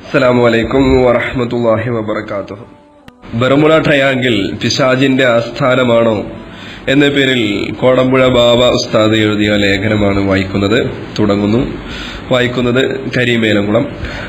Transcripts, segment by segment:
അസ്സലാമു അലൈക്കും വറഹ്മത്തുള്ളാഹി വബറകാതുഹു ബർമുഡ ട്രയാങ്കിൾ പിശാജിന്റെ ആസ്ഥാനമാണോ എന്ന പേരിൽ കോടമ്പുഴ ബാബ ഉസ്താദ് എഴുതിയ ലേഖനമാണ് വായിക്കുന്നത് തുടങ്ങുന്നു വായിക്കുന്നത് കരീമേലംകുളം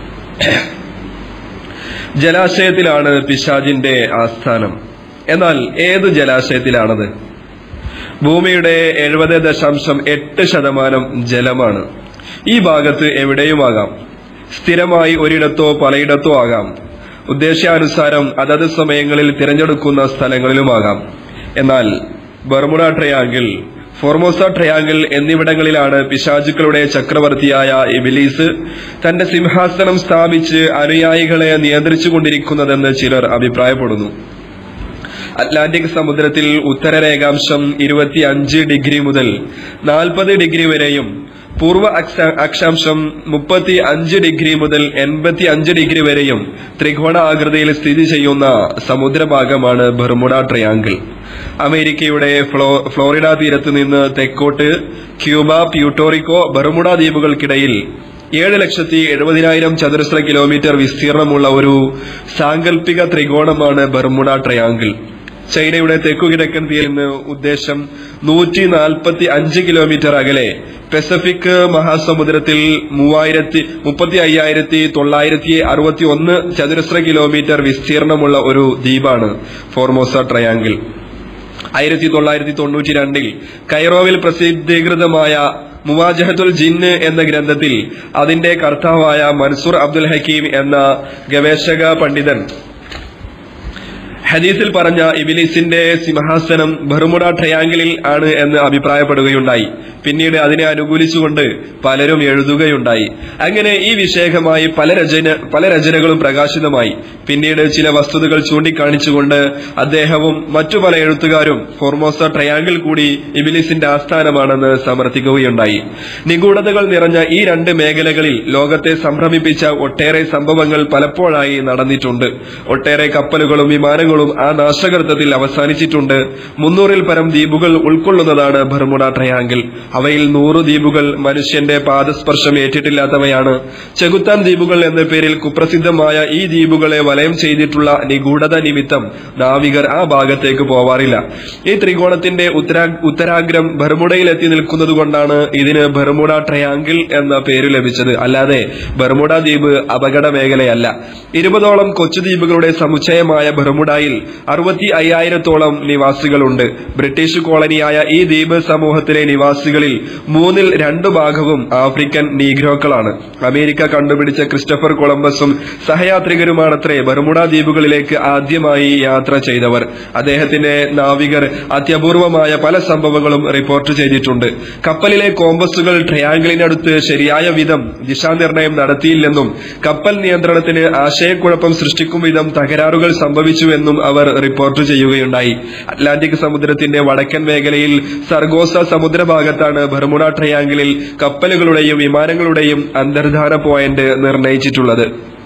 ജലാശയത്തിലാണ് പിശാജിന്റെ ആസ്ഥാനം എന്നാൽ ഏത് ജലാശയത്തിലാണത് ഭൂമിയുടെ എഴുപത് ദശാംശം എട്ട് ശതമാനം ജലമാണ് ഈ ഭാഗത്ത് എവിടെയുമാകാം സ്ഥിരമായി ഒരിടത്തോ പലയിടത്തോ ആകാം ഉദ്ദേശ്യാനുസാരം അതത് സമയങ്ങളിൽ തിരഞ്ഞെടുക്കുന്ന സ്ഥലങ്ങളിലുമാകാം എന്നാൽ ബർമുഡ ട്രയാങ്കിൾ ഫോർമോസ ട്രയാങ്കിൾ എന്നിവിടങ്ങളിലാണ് പിശാചുക്കളുടെ ചക്രവർത്തിയായ ഇബിലീസ് തന്റെ സിംഹാസനം സ്ഥാപിച്ച് അനുയായികളെ നിയന്ത്രിച്ചുകൊണ്ടിരിക്കുന്നതെന്ന് ചിലർ അഭിപ്രായപ്പെടുന്നു അറ്റ്ലാന്റിക് സമുദ്രത്തിൽ ഉത്തരരേഖാംശം ഇരുപത്തി അഞ്ച് ഡിഗ്രി മുതൽ നാൽപ്പത് ഡിഗ്രി വരെയും പൂർവ്വ അക്ഷ- അക്ഷാംശം മുപ്പത്തി അഞ്ച് ഡിഗ്രി മുതൽ എൺപത്തി അഞ്ച് ഡിഗ്രി വരെയും ത്രികോണ ആകൃതിയിൽ സ്ഥിതി ചെയ്യുന്ന സമുദ്രഭാഗമാണ് ബർമുഡ ട്രയാങ്കിൾ അമേരിക്കയുടെ ഫ്ലോ ഫ്ലോറിഡ തീരത്ത് നിന്ന് തെക്കോട്ട് ക്യൂബ പ്യൂട്ടോറിക്കോ ബർമുഡ ദ്വീപുകൾക്കിടയിൽ ഏഴ് ലക്ഷത്തി എഴുപതിനായിരം ചതുരശ്ര കിലോമീറ്റർ വിസ്തീർണമുള്ള ഒരു സാങ്കല്പിക ത്രികോണമാണ് ബർമുഡ ട്രയാങ്കിൾ ചൈനയുടെ തെക്കുകിഴക്കൻ തീരിൽ നിന്ന് ഉദ്ദേശം നൂറ്റി നാൽപ്പത്തി അഞ്ച് കിലോമീറ്റർ അകലെ പസഫിക് മഹാസമുദ്രത്തിൽ മൂവായിരത്തി മുപ്പത്തി അയ്യായിരത്തി തൊള്ളായിരത്തി അറുപത്തി ഒന്ന് ചതുരശ്ര കിലോമീറ്റർ വിസ്തീർണമുള്ള ഒരു ദ്വീപാണ് ഫോർമോസ ട്രയാങ്കിൾ ആയിരത്തി തൊള്ളായിരത്തി തൊണ്ണൂറ്റി രണ്ടിൽ കൈറോവിൽ പ്രസിദ്ധീകൃതമായ മുവാജഹത്തുൽ ജിന്ന് എന്ന ഗ്രന്ഥത്തിൽ അതിന്റെ കർത്താവായ മൻസൂർ അബ്ദുൽ ഹക്കീം എന്ന ഗവേഷക പണ്ഡിതൻ ഹദീസിൽ പറഞ്ഞ ഇബിലിസിന്റെ സിംഹാസനം ബർമുഡ ട്രയാങ്കിളിൽ ആണ് എന്ന് അഭിപ്രായപ്പെടുകയുണ്ടായി പിന്നീട് അതിനെ അനുകൂലിച്ചുകൊണ്ട് പലരും എഴുതുകയുണ്ടായി അങ്ങനെ ഈ വിഷയകമായി പല രചന പല രചനകളും പ്രകാശിതമായി പിന്നീട് ചില വസ്തുതകൾ ചൂണ്ടിക്കാണിച്ചുകൊണ്ട് അദ്ദേഹവും മറ്റു പല എഴുത്തുകാരും ഫോർമോസ ട്രയാങ്കിൾ കൂടി ഇബിലിസിന്റെ ആസ്ഥാനമാണെന്ന് സമർത്ഥിക്കുകയുണ്ടായി നിഗൂഢതകൾ നിറഞ്ഞ ഈ രണ്ട് മേഖലകളിൽ ലോകത്തെ സംഭ്രമിപ്പിച്ച ഒട്ടേറെ സംഭവങ്ങൾ പലപ്പോഴായി നടന്നിട്ടുണ്ട് ഒട്ടേറെ കപ്പലുകളും വിമാനങ്ങളും ആ നാശകർത്തത്തിൽ അവസാനിച്ചിട്ടുണ്ട് മുന്നൂറിൽ പരം ദ്വീപുകൾ ഉൾക്കൊള്ളുന്നതാണ് ബർമുഡ ട്രയാങ്കിൾ അവയിൽ നൂറ് ദ്വീപുകൾ മനുഷ്യന്റെ പാദസ്പർശം ഏറ്റിട്ടില്ലാത്തവയാണ് ചെകുത്താൻ ദ്വീപുകൾ എന്ന പേരിൽ കുപ്രസിദ്ധമായ ഈ ദ്വീപുകളെ വലയം ചെയ്തിട്ടുള്ള നിഗൂഢത നിമിത്തം നാവികർ ആ ഭാഗത്തേക്ക് പോവാറില്ല ഈ ത്രികോണത്തിന്റെ ഉത്തരാ ഉത്തരാഗ്രം ബർമുഡയിൽ എത്തി നിൽക്കുന്നത് കൊണ്ടാണ് ഇതിന് ബർമുഡ ട്രയാങ്കിൾ എന്ന പേര് ലഭിച്ചത് അല്ലാതെ ബർമുഡ ദ്വീപ് അപകട മേഖലയല്ല ഇരുപതോളം കൊച്ചു ദ്വീപുകളുടെ സമുച്ചയമായ ബർമുഡയിൽ അറുപത്തി അയ്യായിരത്തോളം നിവാസികളുണ്ട് ബ്രിട്ടീഷ് കോളനിയായ ഈ ദ്വീപ് സമൂഹത്തിലെ നിവാസികളിൽ മൂന്നിൽ രണ്ടു ഭാഗവും ആഫ്രിക്കൻ നീഗ്രോക്കളാണ് അമേരിക്ക കണ്ടുപിടിച്ച ക്രിസ്റ്റഫർ കൊളംബസും സഹയാത്രികരുമാണത്രേ ബർമുഡ ദ്വീപുകളിലേക്ക് ആദ്യമായി യാത്ര ചെയ്തവർ അദ്ദേഹത്തിന്റെ നാവികർ അത്യപൂർവമായ പല സംഭവങ്ങളും റിപ്പോർട്ട് ചെയ്തിട്ടുണ്ട് കപ്പലിലെ കോമ്പസുകൾ ട്രയാങ്കിളിനടുത്ത് ശരിയായ വിധം ദിശാനിർണയം നടത്തിയില്ലെന്നും കപ്പൽ നിയന്ത്രണത്തിന് ആശയക്കുഴപ്പം സൃഷ്ടിക്കും വിധം തകരാറുകൾ സംഭവിച്ചുവെന്നും അവർ റിപ്പോർട്ട് ചെയ്യുകയുണ്ടായി അറ്റ്ലാന്റിക് സമുദ്രത്തിന്റെ വടക്കൻ മേഖലയിൽ സർഗോസ സമുദ്രഭാഗത്താണ് ബർമുഡ ട്രയാങ്കിളിൽ കപ്പലുകളുടെയും വിമാനങ്ങളുടെയും അന്തർധാന പോയിന്റ് നിർണയിച്ചിട്ടുള്ളത്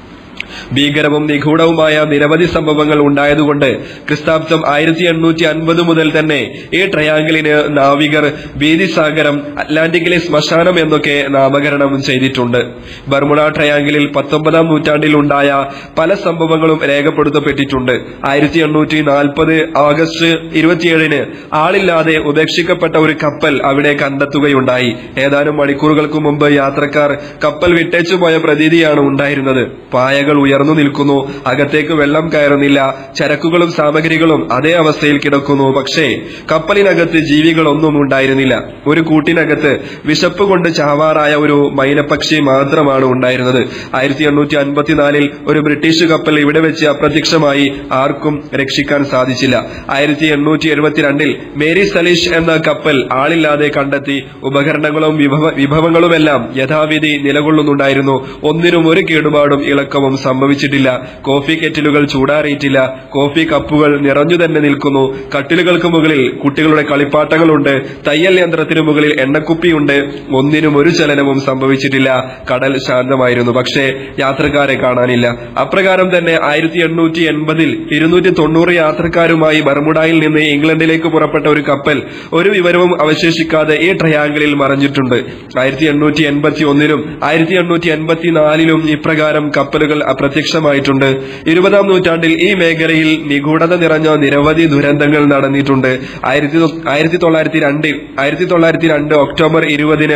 ഭീകരവും നിഗൂഢവുമായ നിരവധി സംഭവങ്ങൾ ഉണ്ടായതുകൊണ്ട് ക്രിസ്താബ്ദം ആയിരത്തി എണ്ണൂറ്റി അൻപത് മുതൽ തന്നെ ഈ ട്രയാങ്കിളിന് നാവികർ ഭീതിസാഗരം അറ്റ്ലാന്റിക്കിലെ ശ്മശാനം എന്നൊക്കെ നാമകരണം ചെയ്തിട്ടുണ്ട് ബർമുഡ ട്രയാങ്കിളിൽ പത്തൊമ്പതാം നൂറ്റാണ്ടിൽ ഉണ്ടായ പല സംഭവങ്ങളും രേഖപ്പെടുത്തപ്പെട്ടിട്ടുണ്ട് ആയിരത്തി എണ്ണൂറ്റി നാൽപ്പത് ആഗസ്റ്റ് ഇരുപത്തിയേഴിന് ആളില്ലാതെ ഉപേക്ഷിക്കപ്പെട്ട ഒരു കപ്പൽ അവിടെ കണ്ടെത്തുകയുണ്ടായി ഏതാനും മണിക്കൂറുകൾക്ക് മുമ്പ് യാത്രക്കാർ കപ്പൽ വിട്ടേച്ചു പോയ പ്രതീതിയാണ് ഉണ്ടായിരുന്നത് പായകൾ ഉയർന്നു നിൽക്കുന്നു അകത്തേക്ക് വെള്ളം കയറുന്നില്ല ചരക്കുകളും സാമഗ്രികളും അതേ അവസ്ഥയിൽ കിടക്കുന്നു പക്ഷേ കപ്പലിനകത്ത് ജീവികളൊന്നും ഉണ്ടായിരുന്നില്ല ഒരു കൂട്ടിനകത്ത് വിശപ്പ് കൊണ്ട് ചാവാറായ ഒരു മൈനപ്പക്ഷി മാത്രമാണ് ഉണ്ടായിരുന്നത് ആയിരത്തി എണ്ണൂറ്റി അൻപത്തിനാലിൽ ഒരു ബ്രിട്ടീഷ് കപ്പൽ ഇവിടെ വെച്ച് അപ്രത്യക്ഷമായി ആർക്കും രക്ഷിക്കാൻ സാധിച്ചില്ല ആയിരത്തി എണ്ണൂറ്റി എഴുപത്തിരണ്ടിൽ മേരി സലീഷ് എന്ന കപ്പൽ ആളില്ലാതെ കണ്ടെത്തി ഉപകരണങ്ങളും വിഭവ വിഭവങ്ങളുമെല്ലാം യഥാവിധി നിലകൊള്ളുന്നുണ്ടായിരുന്നു ഒന്നിനും ഒരു കേടുപാടും ഇളക്കവും സംഭവിച്ചിട്ടില്ല കോഫി കെറ്റിലുകൾ ചൂടാറിയിട്ടില്ല കോഫി കപ്പുകൾ നിറഞ്ഞു തന്നെ നിൽക്കുന്നു കട്ടിലുകൾക്ക് മുകളിൽ കുട്ടികളുടെ കളിപ്പാട്ടങ്ങളുണ്ട് തയ്യൽ യന്ത്രത്തിന് മുകളിൽ എണ്ണക്കുപ്പിയുണ്ട് ഒന്നിനും ഒരു ചലനവും സംഭവിച്ചിട്ടില്ല കടൽ ശാന്തമായിരുന്നു പക്ഷേ യാത്രക്കാരെ കാണാനില്ല അപ്രകാരം തന്നെ ആയിരത്തി എണ്ണൂറ്റി എൺപതിൽ ഇരുന്നൂറ്റി തൊണ്ണൂറ് യാത്രക്കാരുമായി ബർമുഡായിൽ നിന്ന് ഇംഗ്ലണ്ടിലേക്ക് പുറപ്പെട്ട ഒരു കപ്പൽ ഒരു വിവരവും അവശേഷിക്കാതെ ഈ ട്രയാങ്കിളിൽ മറഞ്ഞിട്ടുണ്ട് ആയിരത്തി എണ്ണൂറ്റി എൺപത്തി ഒന്നിലും ആയിരത്തി എണ്ണൂറ്റി എൺപത്തി നാലിലും ഇപ്രകാരം കപ്പലുകൾ അപ്രത്യക്ഷമായിട്ടുണ്ട് ഇരുപതാം നൂറ്റാണ്ടിൽ ഈ മേഖലയിൽ നിഗൂഢത നിറഞ്ഞ നിരവധി ദുരന്തങ്ങൾ നടന്നിട്ടുണ്ട് ആയിരത്തി ആയിരത്തി തൊള്ളായിരത്തി രണ്ടിൽ ആയിരത്തി തൊള്ളായിരത്തി രണ്ട് ഒക്ടോബർ ഇരുപതിന്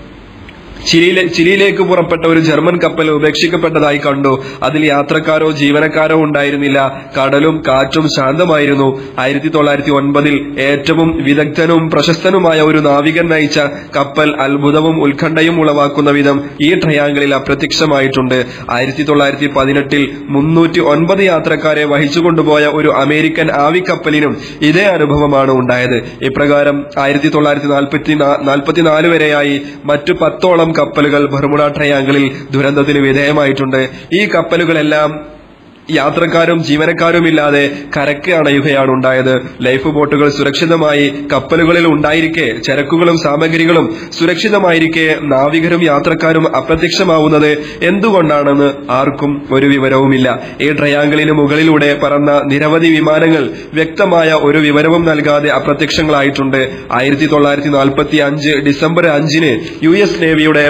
ചിലിയിലെ ചിലിയിലേക്ക് പുറപ്പെട്ട ഒരു ജർമ്മൻ കപ്പൽ ഉപേക്ഷിക്കപ്പെട്ടതായി കണ്ടു അതിൽ യാത്രക്കാരോ ജീവനക്കാരോ ഉണ്ടായിരുന്നില്ല കടലും കാറ്റും ശാന്തമായിരുന്നു ആയിരത്തി തൊള്ളായിരത്തി ഒൻപതിൽ ഏറ്റവും വിദഗ്ധനും പ്രശസ്തനുമായ ഒരു നാവികൻ നയിച്ച കപ്പൽ അത്ഭുതവും ഉത്കണ്ഠയും ഉളവാക്കുന്ന വിധം ഈ ട്രയാങ്കിളിൽ അപ്രത്യക്ഷമായിട്ടുണ്ട് ആയിരത്തി തൊള്ളായിരത്തി പതിനെട്ടിൽ മുന്നൂറ്റി ഒൻപത് യാത്രക്കാരെ വഹിച്ചുകൊണ്ടുപോയ ഒരു അമേരിക്കൻ ആവിക്കപ്പലിനും ഇതേ അനുഭവമാണ് ഉണ്ടായത് ഇപ്രകാരം ആയിരത്തി തൊള്ളായിരത്തി നാൽപ്പത്തി നാൽപ്പത്തിനാല് വരെയായി മറ്റു പത്തോളം കപ്പലുകൾ ബർമുഡ ട്രയാങ്കിളിൽ ദുരന്തത്തിന് വിധേയമായിട്ടുണ്ട് ഈ കപ്പലുകളെല്ലാം യാത്രക്കാരും ജീവനക്കാരും ഇല്ലാതെ കരക്ക് അണയുകയാണ് ഉണ്ടായത് ലൈഫ് ബോട്ടുകൾ സുരക്ഷിതമായി കപ്പലുകളിൽ ഉണ്ടായിരിക്കെ ചരക്കുകളും സാമഗ്രികളും സുരക്ഷിതമായിരിക്കെ നാവികരും യാത്രക്കാരും അപ്രത്യക്ഷമാവുന്നത് എന്തുകൊണ്ടാണെന്ന് ആർക്കും ഒരു വിവരവുമില്ല ഈ ട്രയാങ്കിളിന് മുകളിലൂടെ പറന്ന നിരവധി വിമാനങ്ങൾ വ്യക്തമായ ഒരു വിവരവും നൽകാതെ അപ്രത്യക്ഷങ്ങളായിട്ടുണ്ട് ആയിരത്തി തൊള്ളായിരത്തി നാൽപ്പത്തി അഞ്ച് ഡിസംബർ അഞ്ചിന് യു എസ് നേവിയുടെ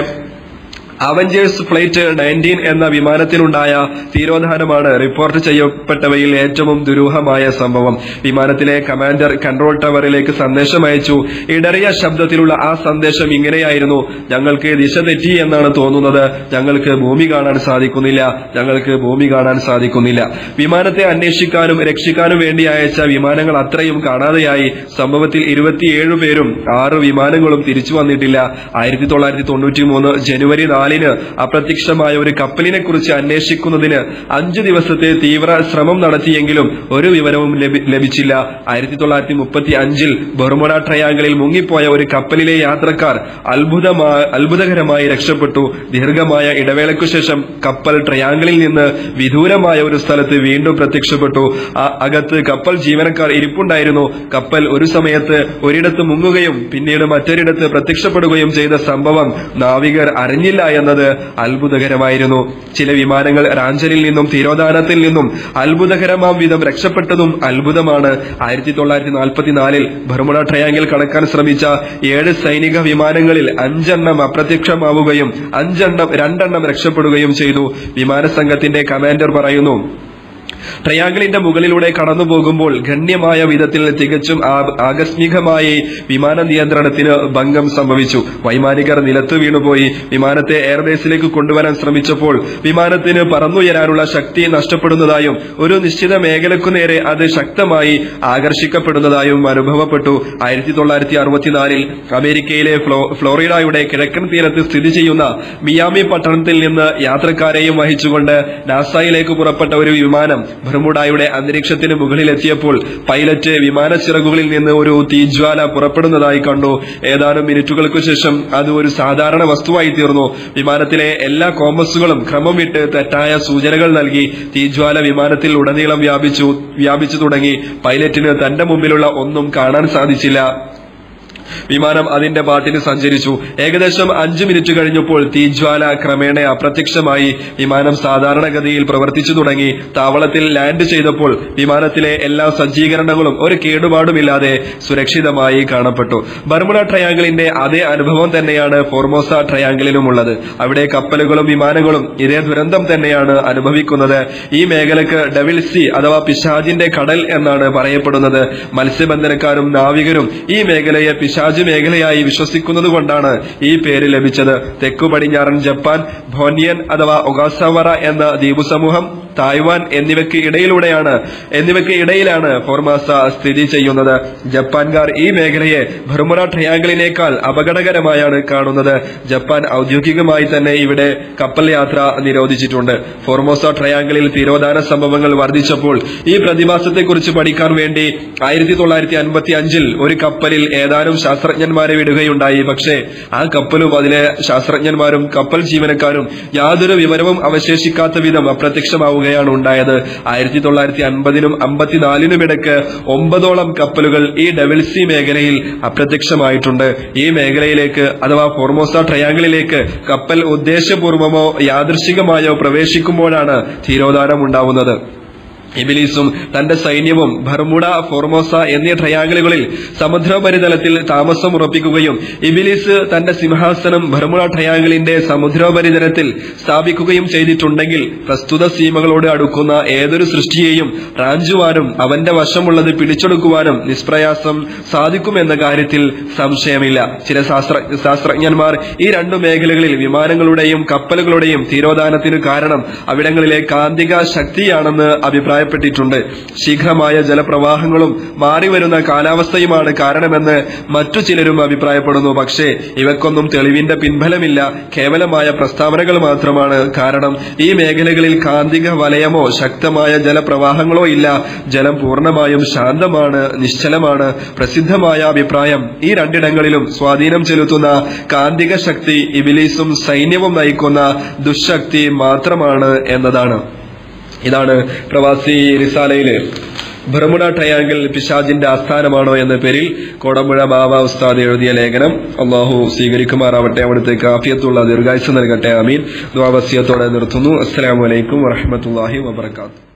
അവഞ്ചേഴ്സ് ഫ്ലൈറ്റ് നയൻറ്റീൻ എന്ന വിമാനത്തിനുണ്ടായ തീരോധാനമാണ് റിപ്പോർട്ട് ചെയ്യപ്പെട്ടവയിൽ ഏറ്റവും ദുരൂഹമായ സംഭവം വിമാനത്തിലെ കമാൻഡർ കൺട്രോൾ ടവറിലേക്ക് സന്ദേശം അയച്ചു ഇടറിയ ശബ്ദത്തിലുള്ള ആ സന്ദേശം ഇങ്ങനെയായിരുന്നു ഞങ്ങൾക്ക് ദിശ തെറ്റി എന്നാണ് തോന്നുന്നത് ഞങ്ങൾക്ക് ഭൂമി കാണാൻ സാധിക്കുന്നില്ല ഞങ്ങൾക്ക് ഭൂമി കാണാൻ സാധിക്കുന്നില്ല വിമാനത്തെ അന്വേഷിക്കാനും രക്ഷിക്കാനും വേണ്ടി അയച്ച വിമാനങ്ങൾ അത്രയും കാണാതെയായി സംഭവത്തിൽ ഇരുപത്തിയേഴ് പേരും ആറ് വിമാനങ്ങളും തിരിച്ചു വന്നിട്ടില്ല ആയിരത്തി തൊള്ളായിരത്തി തൊണ്ണൂറ്റി മൂന്ന് ജനുവരി നാലിന് അപ്രത്യക്ഷമായ ഒരു കപ്പലിനെ കുറിച്ച് അന്വേഷിക്കുന്നതിന് അഞ്ചു ദിവസത്തെ തീവ്ര ശ്രമം നടത്തിയെങ്കിലും ഒരു വിവരവും ലഭി- ലഭിച്ചില്ല ആയിരത്തി തൊള്ളായിരത്തി മുപ്പത്തി അഞ്ചിൽ ബർമുഡ ട്രയാങ്കിളിൽ മുങ്ങിപ്പോയ ഒരു കപ്പലിലെ യാത്രക്കാർ അത്ഭുതമാ അത്ഭുതകരമായി രക്ഷപ്പെട്ടു ദീർഘമായ ഇടവേളയ്ക്കു ശേഷം കപ്പൽ ട്രയാങ്കിളിൽ നിന്ന് വിദൂരമായ ഒരു സ്ഥലത്ത് വീണ്ടും പ്രത്യക്ഷപ്പെട്ടു ആ അകത്ത് കപ്പൽ ജീവനക്കാർ ഇരിപ്പുണ്ടായിരുന്നു കപ്പൽ ഒരു സമയത്ത് ഒരിടത്ത് മുങ്ങുകയും പിന്നീട് മറ്റൊരിടത്ത് പ്രത്യക്ഷപ്പെടുകയും ചെയ്ത സംഭവം നാവികർ അറിഞ്ഞില്ല എന്നത് അത്ഭുതകരമായിരുന്നു ചില വിമാനങ്ങൾ റാഞ്ചലിൽ നിന്നും തിരോധാനത്തിൽ നിന്നും അത്ഭുതകരമാം വിധം രക്ഷപ്പെട്ടതും അത്ഭുതമാണ് ആയിരത്തി തൊള്ളായിരത്തി നാൽപ്പത്തിനാലിൽ ബർമുഡ ട്രയാങ്കിൾ കടക്കാൻ ശ്രമിച്ച ഏഴ് സൈനിക വിമാനങ്ങളിൽ അഞ്ചെണ്ണം അപ്രത്യക്ഷമാവുകയും അഞ്ചെണ്ണം രണ്ടെണ്ണം രക്ഷപ്പെടുകയും ചെയ്തു വിമാന സംഘത്തിന്റെ കമാൻഡർ പറയുന്നു ട്രയാങ്കിളിന്റെ മുകളിലൂടെ കടന്നു പോകുമ്പോൾ ഗണ്യമായ വിധത്തിൽ തികച്ചും ആ- ആകസ്മികമായി വിമാന നിയന്ത്രണത്തിന് ഭംഗം സംഭവിച്ചു വൈമാനികർ നിലത്ത് വീണുപോയി വിമാനത്തെ എയർബേസിലേക്ക് കൊണ്ടുവരാൻ ശ്രമിച്ചപ്പോൾ വിമാനത്തിന് പറന്നുയരാനുള്ള ശക്തി നഷ്ടപ്പെടുന്നതായും ഒരു നിശ്ചിത മേഖലക്കു നേരെ അത് ശക്തമായി ആകർഷിക്കപ്പെടുന്നതായും അനുഭവപ്പെട്ടു ആയിരത്തി തൊള്ളായിരത്തി അറുപത്തിനാലിൽ അമേരിക്കയിലെ ഫ്ലോ- ഫ്ലോറിഡയുടെ കിഴക്കൻ തീരത്ത് സ്ഥിതി ചെയ്യുന്ന മിയാമി പട്ടണത്തിൽ നിന്ന് യാത്രക്കാരെയും വഹിച്ചുകൊണ്ട് നാസയിലേക്ക് പുറപ്പെട്ട ഒരു വിമാനം ബർമുഡായുടെ അന്തരീക്ഷത്തിന് മുകളിലെത്തിയപ്പോൾ പൈലറ്റ് വിമാന ചിറകുകളിൽ നിന്ന് ഒരു തീജ്വാല പുറപ്പെടുന്നതായി കണ്ടു ഏതാനും മിനിറ്റുകൾക്ക് ശേഷം അത് ഒരു സാധാരണ വസ്തുവായി തീർന്നു വിമാനത്തിലെ എല്ലാ കോമ്പസുകളും ക്രമം വിട്ട് തെറ്റായ സൂചനകൾ നൽകി തീജ്വാല വിമാനത്തിൽ ഉടനീളം വ്യാപിച്ചു വ്യാപിച്ചു തുടങ്ങി പൈലറ്റിന് തന്റെ മുമ്പിലുള്ള ഒന്നും കാണാൻ സാധിച്ചില്ല വിമാനം അതിന്റെ പാട്ടിന് സഞ്ചരിച്ചു ഏകദേശം അഞ്ചു മിനിറ്റ് കഴിഞ്ഞപ്പോൾ തീജ്വാല ക്രമേണ അപ്രത്യക്ഷമായി വിമാനം സാധാരണഗതിയിൽ പ്രവർത്തിച്ചു തുടങ്ങി താവളത്തിൽ ലാൻഡ് ചെയ്തപ്പോൾ വിമാനത്തിലെ എല്ലാ സജ്ജീകരണങ്ങളും ഒരു കേടുപാടുമില്ലാതെ സുരക്ഷിതമായി കാണപ്പെട്ടു ബർമുഡ ട്രയാങ്കിളിന്റെ അതേ അനുഭവം തന്നെയാണ് ഫോർമോസ ട്രയാങ്കിളിലും ഉള്ളത് അവിടെ കപ്പലുകളും വിമാനങ്ങളും ഇതേ ദുരന്തം തന്നെയാണ് അനുഭവിക്കുന്നത് ഈ മേഖലക്ക് ഡെവിൽ സി അഥവാ പിശാജിന്റെ കടൽ എന്നാണ് പറയപ്പെടുന്നത് മത്സ്യബന്ധനക്കാരും നാവികരും ഈ മേഖലയെ പിശാജ് മേഖലയായി വിശ്വസിക്കുന്നത് കൊണ്ടാണ് ഈ പേര് ലഭിച്ചത് തെക്കു പടിഞ്ഞാറൻ ജപ്പാൻ ഭോനിയൻ അഥവാ ഒഗാസവറ എന്ന ദ്വീപ് സമൂഹം തായ്വാൻ എന്നിവയ്ക്ക് ഇടയിലൂടെയാണ് എന്നിവയ്ക്ക് ഇടയിലാണ് ഫോർമാസ സ്ഥിതി ചെയ്യുന്നത് ജപ്പാൻകാർ ഈ മേഖലയെ ബർമുഡ ട്രയാങ്കിളിനേക്കാൾ അപകടകരമായാണ് കാണുന്നത് ജപ്പാൻ ഔദ്യോഗികമായി തന്നെ ഇവിടെ കപ്പൽ യാത്ര നിരോധിച്ചിട്ടുണ്ട് ഫോർമോസ ട്രയാങ്കിളിൽ തിരോധാന സംഭവങ്ങൾ വർദ്ധിച്ചപ്പോൾ ഈ പ്രതിഭാസത്തെക്കുറിച്ച് പഠിക്കാൻ വേണ്ടി ആയിരത്തി തൊള്ളായിരത്തി അൻപത്തി അഞ്ചിൽ ഒരു കപ്പലിൽ ഏതാനും ശാസ്ത്രജ്ഞന്മാരെ വിടുകയുണ്ടായി പക്ഷേ ആ കപ്പലും അതിലെ ശാസ്ത്രജ്ഞന്മാരും കപ്പൽ ജീവനക്കാരും യാതൊരു വിവരവും അവശേഷിക്കാത്ത വിധം അപ്രത്യക്ഷമാവുകയാണ് ഉണ്ടായത് ആയിരത്തി തൊള്ളായിരത്തി അൻപതിനും അമ്പത്തിനാലിനും ഇടയ്ക്ക് ഒമ്പതോളം കപ്പലുകൾ ഈ ഡെവിൾസി മേഖലയിൽ അപ്രത്യക്ഷമായിട്ടുണ്ട് ഈ മേഖലയിലേക്ക് അഥവാ ഫോർമോസ ട്രയാങ്കിളിലേക്ക് കപ്പൽ ഉദ്ദേശപൂർവമോ യാദൃശികമായോ പ്രവേശിക്കുമ്പോഴാണ് തീരോധാനം ഉണ്ടാവുന്നത് ഇബിലീസും തന്റെ സൈന്യവും ബർമുഡ ഫോർമോസ എന്നീ ട്രയാങ്കിളുകളിൽ സമുദ്രോപരിതലത്തിൽ താമസം ഉറപ്പിക്കുകയും ഇബിലീസ് തന്റെ സിംഹാസനം ബർമുഡ ട്രയാങ്കിളിന്റെ സമുദ്രോപരിതലത്തിൽ സ്ഥാപിക്കുകയും ചെയ്തിട്ടുണ്ടെങ്കിൽ പ്രസ്തുത സീമകളോട് അടുക്കുന്ന ഏതൊരു സൃഷ്ടിയെയും റാഞ്ചുവാനും അവന്റെ വശമുള്ളത് പിടിച്ചെടുക്കുവാനും നിഷ്പ്രയാസം സാധിക്കുമെന്ന കാര്യത്തിൽ സംശയമില്ല ചില ശാസ്ത്ര ശാസ്ത്രജ്ഞന്മാർ ഈ രണ്ടു മേഖലകളിൽ വിമാനങ്ങളുടെയും കപ്പലുകളുടെയും തീരോധാനത്തിന് കാരണം അവിടങ്ങളിലെ കാന്തിക ശക്തിയാണെന്ന് അഭിപ്രായപ്പെട്ടിട്ടുണ്ട് ശീഘ്രമായ ജലപ്രവാഹങ്ങളും മാറിവരുന്ന കാലാവസ്ഥയുമാണ് കാരണമെന്ന് മറ്റു ചിലരും അഭിപ്രായപ്പെടുന്നു പക്ഷേ ഇവക്കൊന്നും തെളിവിന്റെ പിൻബലമില്ല കേവലമായ പ്രസ്താവനകൾ മാത്രമാണ് കാരണം ഈ മേഖലകളിൽ കാന്തിക വലയമോ ശക്തമായ ജലപ്രവാഹങ്ങളോ ഇല്ല ജലം പൂർണ്ണമായും ശാന്തമാണ് നിശ്ചലമാണ് പ്രസിദ്ധമായ അഭിപ്രായം ഈ രണ്ടിടങ്ങളിലും സ്വാധീനം ചെലുത്തുന്ന കാന്തിക ശക്തി ഇബിലീസും സൈന്യവും നയിക്കുന്ന ദുശക്തി മാത്രമാണ് എന്നതാണ് ഇതാണ് പ്രവാസി റിസാലയില് ബർമുഡ ട്രയാങ്കിൾ പിശാജിന്റെ ആസ്ഥാനമാണോ എന്ന പേരിൽ കോടമ്പുഴ ബാബ ഉസ്താദ് എഴുതിയ ലേഖനം അള്ളാഹു സ്വീകരിക്കുമാറാവട്ടെ അവിടുത്തെ കാഫിയത്തുള്ള ദീർഘായുസ് നൽകട്ടെ അമീൻ ദ്വാവസ്യത്തോടെ നിർത്തുന്നു അസ്സലാമലൈക്കും വറഹമത്തല്ലാഹി വബർക്കാത്തു